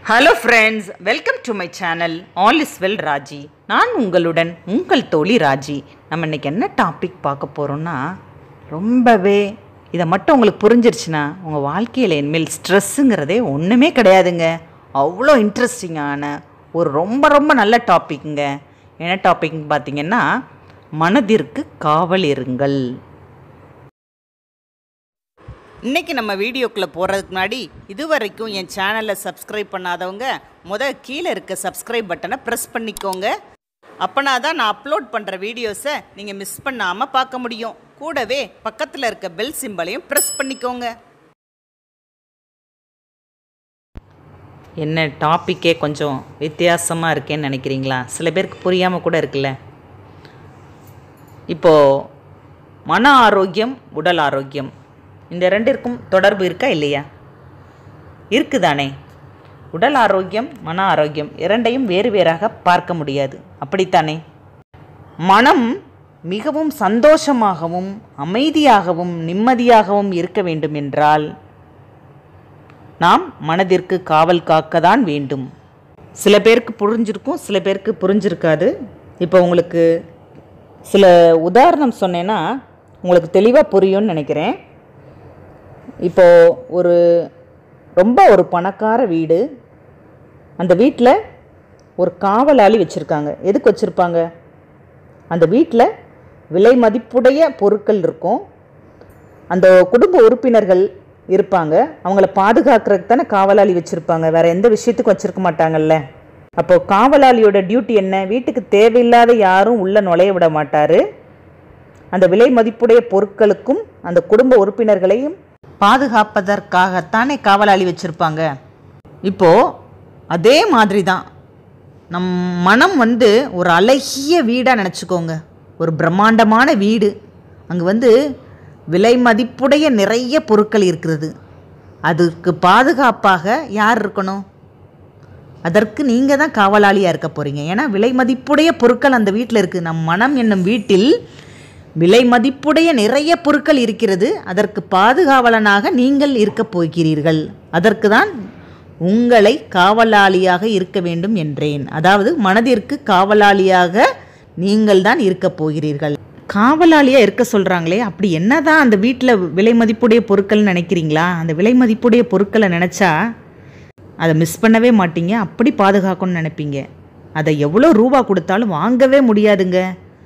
hello friends welcome to my channel all is well Raji நான் உங்களுடன் உங்கள் தோழி ராஜி நம்ம இன்னைக்கு என்ன டாபிக் பார்க்க போகிறோம்னா ரொம்பவே இதை மட்டும் உங்களுக்கு புரிஞ்சிருச்சுன்னா உங்கள் வாழ்க்கையில் இனிமேல் ஸ்ட்ரெஸ்ஸுங்கிறதே ஒன்றுமே கிடையாதுங்க அவ்வளோ இன்ட்ரெஸ்டிங்கான ஒரு ரொம்ப ரொம்ப நல்ல டாபிக்ங்க என்ன டாபிக்னு பார்த்தீங்கன்னா மனதிற்கு காவல் இருங்கள் இன்னைக்கு நம்ம வீடியோக்குள்ளே போகிறதுக்கு முன்னாடி இது வரைக்கும் என் சேனலை சப்ஸ்கிரைப் பண்ணாதவங்க முத கீழே இருக்க சப்ஸ்கிரைப் பட்டனை ப்ரெஸ் பண்ணிக்கோங்க அப்போனா தான் நான் அப்லோட் பண்ணுற வீடியோஸை நீங்கள் மிஸ் பண்ணாமல் பார்க்க முடியும் கூடவே பக்கத்தில் இருக்க பெல் சிம்பலையும் ப்ரெஸ் பண்ணிக்கோங்க என்ன டாப்பிக்கே கொஞ்சம் வித்தியாசமாக இருக்கேன்னு நினைக்கிறீங்களா சில பேருக்கு புரியாமல் கூட இருக்குல்ல இப்போது மன ஆரோக்கியம் உடல் ஆரோக்கியம் இந்த ரெண்டிற்கும் தொடர்பு இருக்கா இல்லையா இருக்குதானே உடல் ஆரோக்கியம் மன ஆரோக்கியம் இரண்டையும் வேறு வேறாக பார்க்க முடியாது அப்படித்தானே மனம் மிகவும் சந்தோஷமாகவும் அமைதியாகவும் நிம்மதியாகவும் இருக்க வேண்டும் என்றால் நாம் மனதிற்கு காவல் காக்க தான் வேண்டும் சில பேருக்கு புரிஞ்சிருக்கும் சில பேருக்கு புரிஞ்சிருக்காது இப்போ உங்களுக்கு சில உதாரணம் சொன்னேன்னா உங்களுக்கு தெளிவாக புரியும்னு நினைக்கிறேன் இப்போது ஒரு ரொம்ப ஒரு பணக்கார வீடு அந்த வீட்டில் ஒரு காவலாளி வச்சுருக்காங்க எதுக்கு வச்சுருப்பாங்க அந்த வீட்டில் விலை மதிப்புடைய பொருட்கள் இருக்கும் அந்த குடும்ப உறுப்பினர்கள் இருப்பாங்க அவங்கள பாதுகாக்கிறதுக்கு தானே காவலாளி வச்சுருப்பாங்க வேறு எந்த விஷயத்துக்கும் வச்சுருக்க மாட்டாங்கல்ல அப்போ காவலாளியோட டியூட்டி என்ன வீட்டுக்கு தேவையில்லாத யாரும் உள்ளே நுழைய விட மாட்டார் அந்த விலை மதிப்புடைய பொருட்களுக்கும் அந்த குடும்ப உறுப்பினர்களையும் பாதுகாப்பதற்காகத்தானே காவலாளி வச்சுருப்பாங்க இப்போது அதே மாதிரி தான் நம் மனம் வந்து ஒரு அழகிய வீடாக நினச்சிக்கோங்க ஒரு பிரம்மாண்டமான வீடு அங்கே வந்து விலை மதிப்புடைய நிறைய பொருட்கள் இருக்கிறது அதுக்கு பாதுகாப்பாக யார் இருக்கணும் அதற்கு நீங்கள் தான் காவலாளியாக இருக்க போகிறீங்க ஏன்னா விலை மதிப்புடைய பொருட்கள் அந்த வீட்டில் இருக்குது நம் மனம் என்னும் வீட்டில் விலை மதிப்புடைய நிறைய பொருட்கள் இருக்கிறது அதற்கு பாதுகாவலனாக நீங்கள் இருக்கப் போகிறீர்கள் அதற்கு தான் உங்களை காவலாளியாக இருக்க வேண்டும் என்றேன் அதாவது மனதிற்கு காவலாளியாக நீங்கள் தான் இருக்கப் போகிறீர்கள் காவலாளியாக இருக்க சொல்கிறாங்களே அப்படி என்னதான் அந்த வீட்டில் விலை மதிப்புடைய பொருட்கள் நினைக்கிறீங்களா அந்த விலை மதிப்புடைய பொருட்களை நினச்சா அதை மிஸ் பண்ணவே மாட்டீங்க அப்படி பாதுகாக்கணும்னு நினைப்பீங்க அதை எவ்வளோ ரூபா கொடுத்தாலும் வாங்கவே முடியாதுங்க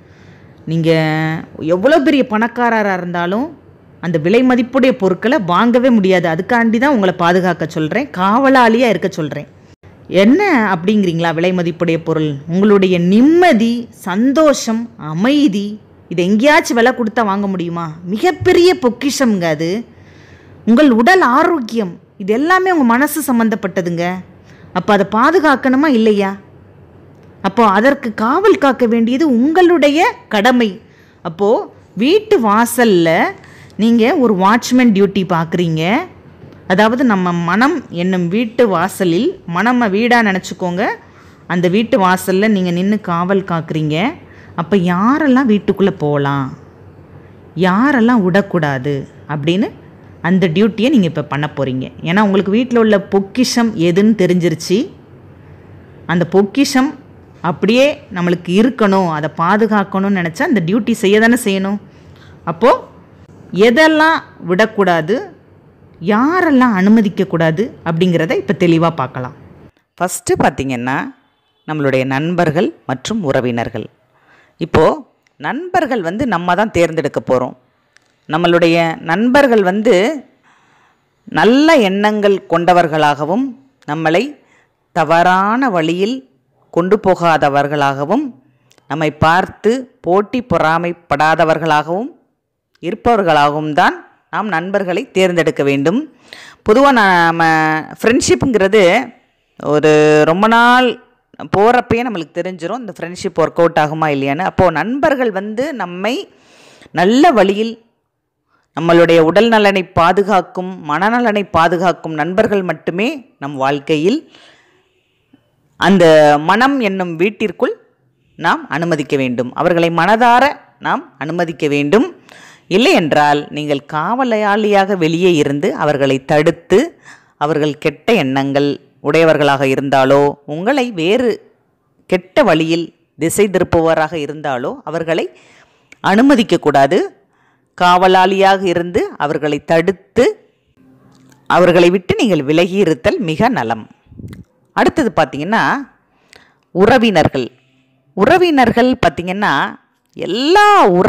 நீங்கள் எவ்வளோ பெரிய பணக்காரராக இருந்தாலும் அந்த விலை மதிப்புடைய பொருட்களை வாங்கவே முடியாது அதுக்காண்டி தான் உங்களை பாதுகாக்க சொல்கிறேன் காவலாளியாக இருக்க சொல்கிறேன் என்ன அப்படிங்கிறீங்களா விலை மதிப்புடைய பொருள் உங்களுடைய நிம்மதி சந்தோஷம் அமைதி இது எங்கேயாச்சும் விலை கொடுத்தா வாங்க முடியுமா மிகப்பெரிய பொக்கிஷம்ங்க அது உங்கள் உடல் ஆரோக்கியம் இது எல்லாமே உங்கள் மனசு சம்மந்தப்பட்டதுங்க அப்போ அதை பாதுகாக்கணுமா இல்லையா அப்போ அதற்கு காவல் காக்க வேண்டியது உங்களுடைய கடமை அப்போது வீட்டு வாசலில் நீங்கள் ஒரு வாட்ச்மேன் டியூட்டி பார்க்குறீங்க அதாவது நம்ம மனம் என்னும் வீட்டு வாசலில் மனமை வீடாக நினச்சிக்கோங்க அந்த வீட்டு வாசலில் நீங்கள் நின்று காவல் காக்குறீங்க அப்போ யாரெல்லாம் வீட்டுக்குள்ளே போகலாம் யாரெல்லாம் விடக்கூடாது அப்படின்னு அந்த டியூட்டியை நீங்கள் இப்போ பண்ண போகிறீங்க ஏன்னா உங்களுக்கு வீட்டில் உள்ள பொக்கிஷம் எதுன்னு தெரிஞ்சிருச்சு அந்த பொக்கிஷம் அப்படியே நம்மளுக்கு இருக்கணும் அதை பாதுகாக்கணும்னு நினச்சா அந்த டியூட்டி செய்ய தானே செய்யணும் அப்போது எதெல்லாம் விடக்கூடாது யாரெல்லாம் அனுமதிக்கக்கூடாது அப்படிங்கிறத இப்போ தெளிவாக பார்க்கலாம் ஃபஸ்ட்டு பார்த்திங்கன்னா நம்மளுடைய நண்பர்கள் மற்றும் உறவினர்கள் இப்போது நண்பர்கள் வந்து நம்ம தான் தேர்ந்தெடுக்க போகிறோம் நம்மளுடைய நண்பர்கள் வந்து நல்ல எண்ணங்கள் கொண்டவர்களாகவும் நம்மளை தவறான வழியில் கொண்டு போகாதவர்களாகவும் நம்மை பார்த்து போட்டி பொறாமைப்படாதவர்களாகவும் இருப்பவர்களாகவும் தான் நாம் நண்பர்களை தேர்ந்தெடுக்க வேண்டும் பொதுவாக நம்ம ஃப்ரெண்ட்ஷிப்புங்கிறது ஒரு ரொம்ப நாள் போகிறப்பயே நம்மளுக்கு தெரிஞ்சிடும் இந்த ஃப்ரெண்ட்ஷிப் ஒர்க் அவுட் ஆகுமா இல்லையான்னு அப்போது நண்பர்கள் வந்து நம்மை நல்ல வழியில் நம்மளுடைய உடல் நலனை பாதுகாக்கும் மனநலனை பாதுகாக்கும் நண்பர்கள் மட்டுமே நம் வாழ்க்கையில் அந்த மனம் என்னும் வீட்டிற்குள் நாம் அனுமதிக்க வேண்டும் அவர்களை மனதார நாம் அனுமதிக்க வேண்டும் இல்லை என்றால் நீங்கள் காவலாளியாக வெளியே இருந்து அவர்களை தடுத்து அவர்கள் கெட்ட எண்ணங்கள் உடையவர்களாக இருந்தாலோ உங்களை வேறு கெட்ட வழியில் திசை திருப்புவராக இருந்தாலோ அவர்களை அனுமதிக்கக்கூடாது காவலாளியாக இருந்து அவர்களை தடுத்து அவர்களை விட்டு நீங்கள் விலகி இருத்தல் மிக நலம் அடுத்தது பார்த்திங்கன்னா உறவினர்கள் உறவினர்கள் பார்த்திங்கன்னா எல்லா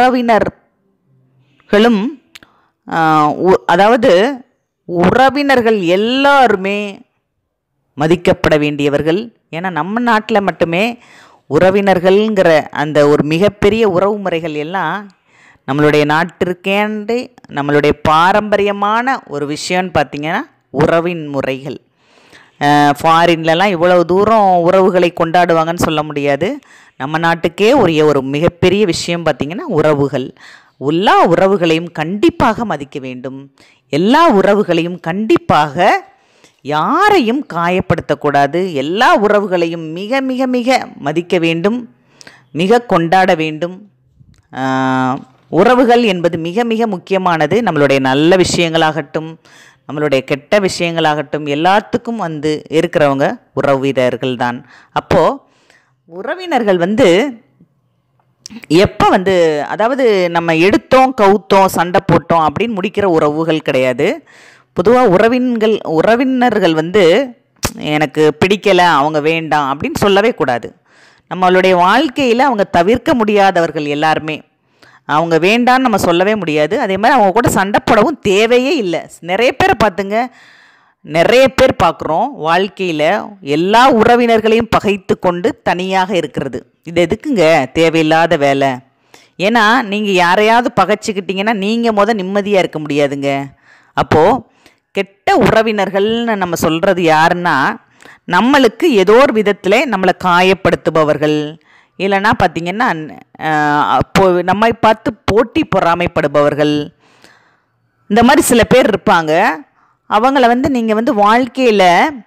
உறவினர்களும் ஆஹ், உ- அதாவது உறவினர்கள் எல்லாருமே மதிக்கப்பட வேண்டியவர்கள் ஏன்னா நம்ம நாட்டில் மட்டுமே உறவினர்கள்ங்கிற அந்த ஒரு மிகப்பெரிய உறவு முறைகள் எல்லாம் நம்மளுடைய நாட்டிற்கேண்டு நம்மளுடைய பாரம்பரியமான ஒரு விஷயம்னு பார்த்திங்கன்னா உறவின் முறைகள் ஃபாரின்லலாம் இவ்வளவு தூரம் உறவுகளை கொண்டாடுவாங்கன்னு சொல்ல முடியாது நம்ம நாட்டுக்கே உரிய ஒரு மிகப்பெரிய விஷயம் பார்த்திங்கன்னா உறவுகள் எல்லா உறவுகளையும் கண்டிப்பாக மதிக்க வேண்டும் எல்லா உறவுகளையும் கண்டிப்பாக யாரையும் காயப்படுத்தக்கூடாது எல்லா உறவுகளையும் மிக மிக மிக மதிக்க வேண்டும் மிக கொண்டாட வேண்டும் ஆஹ், உறவுகள் என்பது மிக மிக முக்கியமானது நம்மளுடைய நல்ல விஷயங்களாகட்டும் நம்மளுடைய கெட்ட விஷயங்களாகட்டும் எல்லாத்துக்கும் வந்து இருக்கிறவங்க உறவினர்கள் தான் அப்போது உறவினர்கள் வந்து எப்போ வந்து அதாவது நம்ம எடுத்தோம் கவுத்தோம் சண்டை போட்டோம் அப்படின்னு முடிக்கிற உறவுகள் கிடையாது பொதுவாக உறவின்கள் உறவினர்கள் வந்து எனக்கு பிடிக்கலை அவங்க வேண்டாம் அப்படின்னு சொல்லவே கூடாது நம்மளுடைய வாழ்க்கையில் அவங்க தவிர்க்க முடியாதவர்கள் எல்லாருமே அவங்க வேண்டான்னு நம்ம சொல்லவே முடியாது அதே மாதிரி அவங்க கூட சண்டை போடவும் தேவையே இல்லை நிறைய பேரை பார்த்துங்க நிறைய பேர் பார்க்குறோம் வாழ்க்கையில் எல்லா உறவினர்களையும் பகைத்து கொண்டு தனியாக இருக்கிறது இது எதுக்குங்க தேவையில்லாத வேலை ஏன்னா நீங்கள் யாரையாவது பகைச்சிக்கிட்டீங்கன்னா நீங்கள் முத நிம்மதியாக இருக்க முடியாதுங்க அப்போது கெட்ட உறவினர்கள்னு நம்ம சொல்கிறது யாருன்னா நம்மளுக்கு ஏதோ ஒரு விதத்தில் நம்மளை காயப்படுத்துபவர்கள் இல்லைன்னா பார்த்தீங்கன்னா அஹ், அப்போ நம்மை பார்த்து போட்டி பொறாமைப்படுபவர்கள் இந்த மாதிரி சில பேர் இருப்பாங்க அவங்கள வந்து நீங்கள் வந்து வாழ்க்கையில்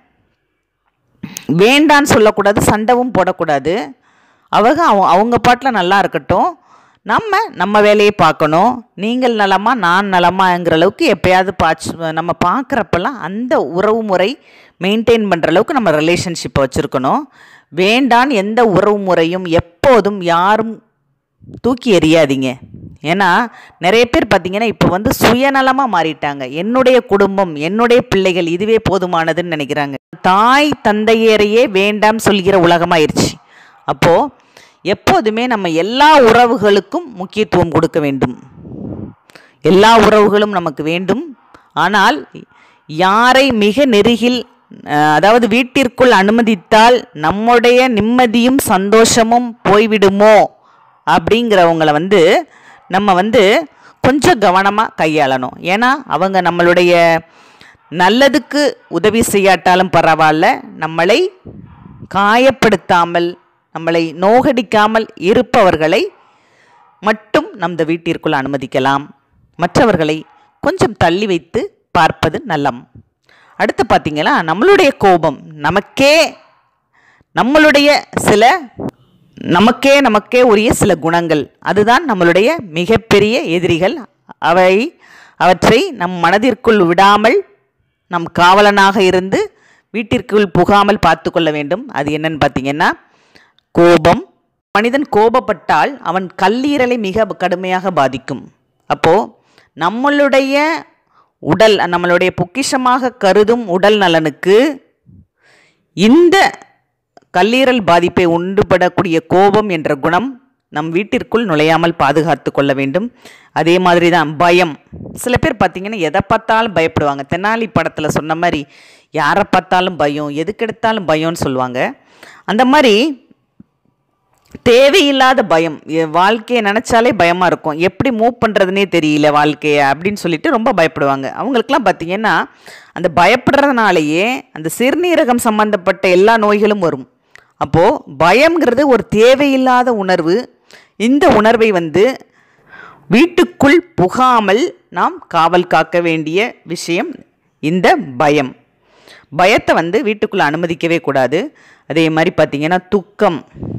வேண்டான்னு சொல்லக்கூடாது சண்டைவும் போடக்கூடாது அவங்க அவங்க அவங்க பாட்டில் நல்லா இருக்கட்டும் நம்ம நம்ம வேலையை பார்க்கணும் நீங்கள் நலமா நான் நலமாங்கிற அளவுக்கு எப்பயாவது பாச்சு நம்ம பார்க்குறப்பெல்லாம் அந்த உறவு முறை மெயின்டைன் பண்ணுற அளவுக்கு நம்ம ரிலேஷன்ஷிப்பை வச்சுருக்கணும் வேண்டான்னு எந்த உறவு முறையும் எப்போதும் யாரும் தூக்கி எறியாதீங்க ஏன்னா நிறைய பேர் பார்த்தீங்கன்னா இப்போ வந்து சுயநலமாக மாறிட்டாங்க என்னுடைய குடும்பம் என்னுடைய பிள்ளைகள் இதுவே போதுமானதுன்னு நினைக்கிறாங்க தாய் தந்தையரையே வேண்டாம் சொல்கிற உலகமாயிருச்சு அப்போது எப்போதுமே நம்ம எல்லா உறவுகளுக்கும் முக்கியத்துவம் கொடுக்க வேண்டும் எல்லா உறவுகளும் நமக்கு வேண்டும் ஆனால் யாரை மிக நெருகில் அஹ், அதாவது வீட்டிற்குள் அனுமதித்தால் நம்முடைய நிம்மதியும் சந்தோஷமும் போய்விடுமோ அப்படிங்கிறவங்கள வந்து நம்ம வந்து கொஞ்சம் கவனமாக கையாளணும் ஏன்னா அவங்க நம்மளுடைய நல்லதுக்கு உதவி செய்யாட்டாலும் பரவாயில்ல நம்மளை காயப்படுத்தாமல் நம்மளை நோகடிக்காமல் இருப்பவர்களை மட்டும் நமது வீட்டிற்குள் அனுமதிக்கலாம் மற்றவர்களை கொஞ்சம் தள்ளி வைத்து பார்ப்பது நலம் அடுத்து பார்த்தீங்கன்னா நம்மளுடைய கோபம் நமக்கே நம்மளுடைய சில நமக்கே நமக்கே உரிய சில குணங்கள் அதுதான் நம்மளுடைய மிகப்பெரிய எதிரிகள் அவை அவற்றை நம் மனதிற்குள் விடாமல் நம் காவலனாக இருந்து வீட்டிற்குள் புகாமல் பார்த்து கொள்ள வேண்டும் அது என்னன்னு பார்த்தீங்கன்னா கோபம் மனிதன் கோபப்பட்டால் அவன் கல்லீரலை மிக கடுமையாக பாதிக்கும் அப்போது நம்மளுடைய உடல் நம்மளுடைய பொக்கிஷமாக கருதும் உடல் நலனுக்கு இந்த கல்லீரல் பாதிப்பை உண்டுபடக்கூடிய கோபம் என்ற குணம் நம் வீட்டிற்குள் நுழையாமல் பாதுகாத்து கொள்ள வேண்டும் அதே மாதிரி தான் பயம் சில பேர் பார்த்தீங்கன்னா எதை பார்த்தாலும் பயப்படுவாங்க தெனாலி படத்தில் சொன்ன மாதிரி யாரை பார்த்தாலும் பயம் எதுக்கெடுத்தாலும் பயம்னு சொல்லுவாங்க அந்த மாதிரி தேவையில்லாத பயம் எ- வாழ்க்கையை நினச்சாலே பயமாக இருக்கும் எப்படி மூவ் பண்ணுறதுனே தெரியல வாழ்க்கையை அப்படின்னு சொல்லிட்டு ரொம்ப பயப்படுவாங்க அவங்களுக்குலாம் பார்த்தீங்கன்னா அந்த பயப்படுறதுனாலேயே அந்த சிறுநீரகம் சம்பந்தப்பட்ட எல்லா நோய்களும் வரும் அப்போது பயம்ங்கிறது ஒரு தேவையில்லாத உணர்வு இந்த உணர்வை வந்து வீட்டுக்குள் புகாமல் நாம் காவல் காக்க வேண்டிய விஷயம் இந்த பயம் பயத்தை வந்து வீட்டுக்குள்ளே அனுமதிக்கவே கூடாது அதே மாதிரி பார்த்திங்கன்னா துக்கம்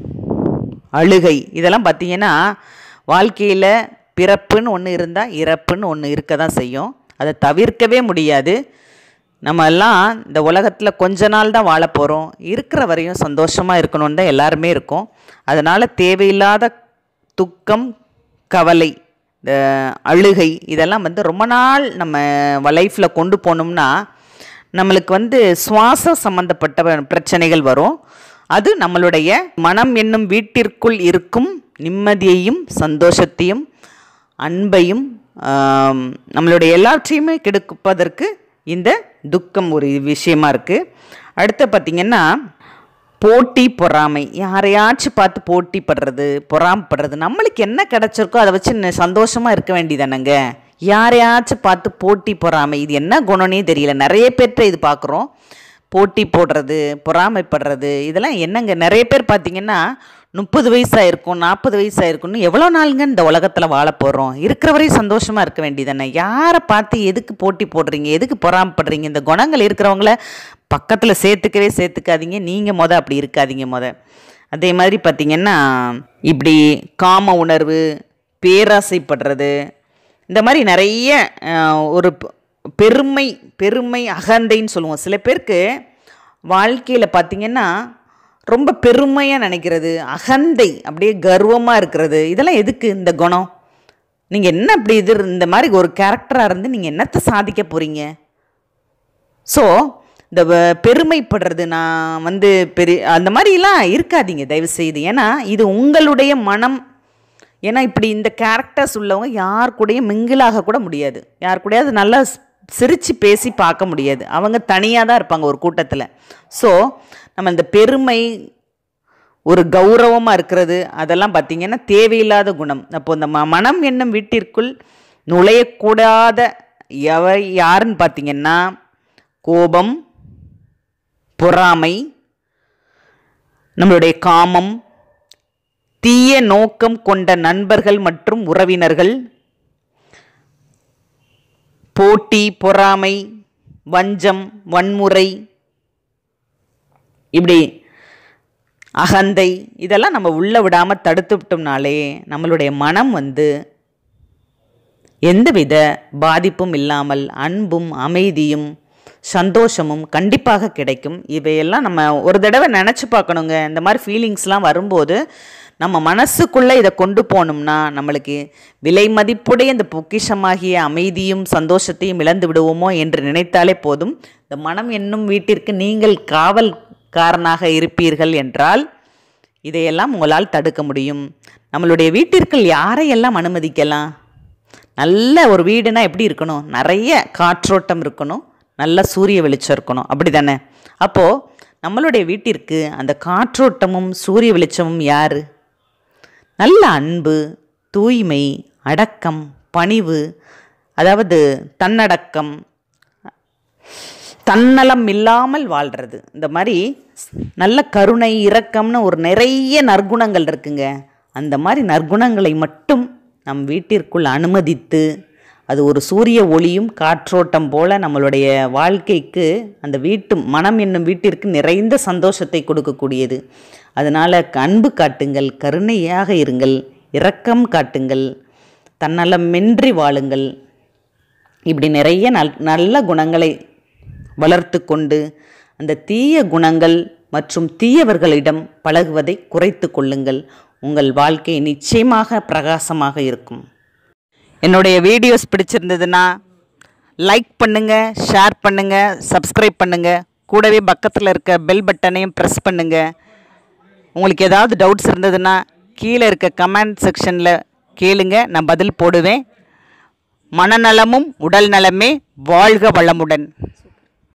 அழுகை இதெல்லாம் பார்த்தீங்கன்னா வாழ்க்கையில் பிறப்புன்னு ஒன்று இருந்தால் இறப்புன்னு ஒன்று இருக்க தான் செய்யும் அதை தவிர்க்கவே முடியாது நம்ம எல்லாம் இந்த உலகத்தில் கொஞ்ச நாள் தான் வாழ போகிறோம் இருக்கிற வரையும் சந்தோஷமாக இருக்கணும்னு தான் எல்லாருமே இருக்கோம் அதனால் தேவையில்லாத துக்கம் கவலை இந்த அழுகை இதெல்லாம் வந்து ரொம்ப நாள் நம்ம லைஃப்பில் கொண்டு போனோம்னா நம்மளுக்கு வந்து சுவாச சம்பந்தப்பட்ட பிரச்சனைகள் வரும் அது நம்மளுடைய மனம் என்னும் வீட்டிற்குள் இருக்கும் நிம்மதியையும் சந்தோஷத்தையும் அன்பையும் ஆம், நம்மளுடைய எல்லாவற்றையுமே கெடுப்பதற்கு இந்த துக்கம் ஒரு விஷயமா இருக்குது அடுத்து பார்த்திங்கன்னா போட்டி பொறாமை யாரையாச்சும் பார்த்து போட்டி படுறது பொறாமப்படுறது நம்மளுக்கு என்ன கிடைச்சிருக்கோ அதை வச்சு ந- சந்தோஷமா இருக்க வேண்டியதானங்க யாரையாச்சும் பார்த்து போட்டி பொறாமை இது என்ன குணம்னே தெரியல நிறைய பேர்கிட்ட இது பார்க்குறோம் போட்டி போடுறது பொறாமைப்படுறது இதெல்லாம் என்னங்க நிறைய பேர் பார்த்தீங்கன்னா முப்பது வயசாக இருக்கும் நாற்பது வயசாக இருக்கும்னு எவ்வளோ நாளுங்க இந்த உலகத்தில் வாழ போகிறோம் இருக்கிற வரையும் சந்தோஷமாக இருக்க வேண்டியதானே யாரை பார்த்து எதுக்கு போட்டி போடுறீங்க எதுக்கு பொறாமப்படுறீங்க இந்த குணங்கள் இருக்கிறவங்கள பக்கத்தில் சேர்த்துக்கவே சேர்த்துக்காதீங்க நீங்கள் மொத அப்படி இருக்காதீங்க மொத அதே மாதிரி பார்த்தீங்கன்னா இப்படி காம உணர்வு பேராசைப்படுறது இந்த மாதிரி நிறைய அஹ், ஒரு பெ- பெருமை பெருமை அகந்தைன்னு சொல்லுவோம் சில பேருக்கு வாழ்க்கையில் பார்த்தீங்கன்னா ரொம்ப பெருமையாக நினைக்கிறது அகந்தை அப்படியே கர்வமாக இருக்கிறது இதெல்லாம் எதுக்கு இந்த குணம் நீங்கள் என்ன அப்படி இது இந்த மாதிரி ஒரு கேரக்டராக இருந்து நீங்கள் என்னத்தை சாதிக்க போகிறீங்க ஸோ இந்த வ- பெருமைப்படுறது நான் வந்து பெரிய அந்த மாதிரிலாம் இருக்காதீங்க தயவு செய்து ஏன்னா இது உங்களுடைய மனம் ஏன்னா இப்படி இந்த கேரக்டர்ஸ் உள்ளவங்க யார் கூடயும் மிங்கிளாக கூட முடியாது யார் கூடயாவது நல்லா சிரித்து பேசி பார்க்க முடியாது அவங்க தனியாக தான் இருப்பாங்க ஒரு கூட்டத்தில் ஸோ நம்ம இந்த பெருமை ஒரு கௌரவமாக இருக்கிறது அதெல்லாம் பார்த்திங்கன்னா தேவையில்லாத குணம் அப்போ இந்த ம மனம் என்னும் வீட்டிற்குள் நுழையக்கூடாத எவை யாருன்னு பார்த்தீங்கன்னா கோபம் பொறாமை நம்மளுடைய காமம் தீய நோக்கம் கொண்ட நண்பர்கள் மற்றும் உறவினர்கள் போட்டி பொறாமை வஞ்சம் வன்முறை இப்படி அகந்தை இதெல்லாம் நம்ம உள்ள விடாமல் தடுத்து விட்டோம்னாலே நம்மளுடைய மனம் வந்து எந்தவித பாதிப்பும் இல்லாமல் அன்பும் அமைதியும் சந்தோஷமும் கண்டிப்பாக கிடைக்கும் இவையெல்லாம் நம்ம ஒரு தடவை நினச்சி பார்க்கணுங்க இந்த மாதிரி ஃபீலிங்ஸ்லாம் வரும்போது நம்ம மனசுக்குள்ளே இதை கொண்டு போனோம்னா நம்மளுக்கு விலை மதிப்புடைய இந்த பொக்கிஷமாகிய அமைதியும் சந்தோஷத்தையும் இழந்து விடுவோமோ என்று நினைத்தாலே போதும் இந்த மனம் என்னும் வீட்டிற்கு நீங்கள் காவல்காரனாக இருப்பீர்கள் என்றால் இதையெல்லாம் உங்களால் தடுக்க முடியும் நம்மளுடைய வீட்டிற்குள் யாரையெல்லாம் அனுமதிக்கலாம் நல்ல ஒரு வீடுனா எப்படி இருக்கணும் நிறைய காற்றோட்டம் இருக்கணும் நல்ல சூரிய வெளிச்சம் இருக்கணும் அப்படி தானே அப்போது நம்மளுடைய வீட்டிற்கு அந்த காற்றோட்டமும் சூரிய வெளிச்சமும் யார் நல்ல அன்பு தூய்மை அடக்கம் பணிவு அதாவது தன்னடக்கம் தன்னலம் இல்லாமல் வாழ்கிறது இந்த மாதிரி நல்ல கருணை இரக்கம்னு ஒரு நிறைய நற்குணங்கள் இருக்குங்க அந்த மாதிரி நற்குணங்களை மட்டும் நம் வீட்டிற்குள் அனுமதித்து அது ஒரு சூரிய ஒளியும் காற்றோட்டம் போல நம்மளுடைய வாழ்க்கைக்கு அந்த வீட்டு மனம் என்னும் வீட்டிற்கு நிறைந்த சந்தோஷத்தை கொடுக்கக்கூடியது அதனால் அன்பு காட்டுங்கள் கருணையாக இருங்கள் இரக்கம் காட்டுங்கள் தன்னலமின்றி வாழுங்கள் இப்படி நிறைய நல் நல்ல குணங்களை வளர்த்து கொண்டு அந்த தீய குணங்கள் மற்றும் தீயவர்களிடம் பழகுவதை குறைத்து கொள்ளுங்கள் உங்கள் வாழ்க்கை நிச்சயமாக பிரகாசமாக இருக்கும் என்னுடைய வீடியோஸ் பிடிச்சிருந்ததுன்னா லைக் பண்ணுங்கள் ஷேர் பண்ணுங்கள் சப்ஸ்கிரைப் பண்ணுங்கள் கூடவே பக்கத்தில் இருக்க பெல் பட்டனையும் ப்ரெஸ் பண்ணுங்கள் உங்களுக்கு ஏதாவது டவுட்ஸ் இருந்ததுன்னா கீழே இருக்க கமெண்ட் செக்ஷனில் கேளுங்க நான் பதில் போடுவேன் மனநலமும் உடல் நலமே வாழ்க வளமுடன்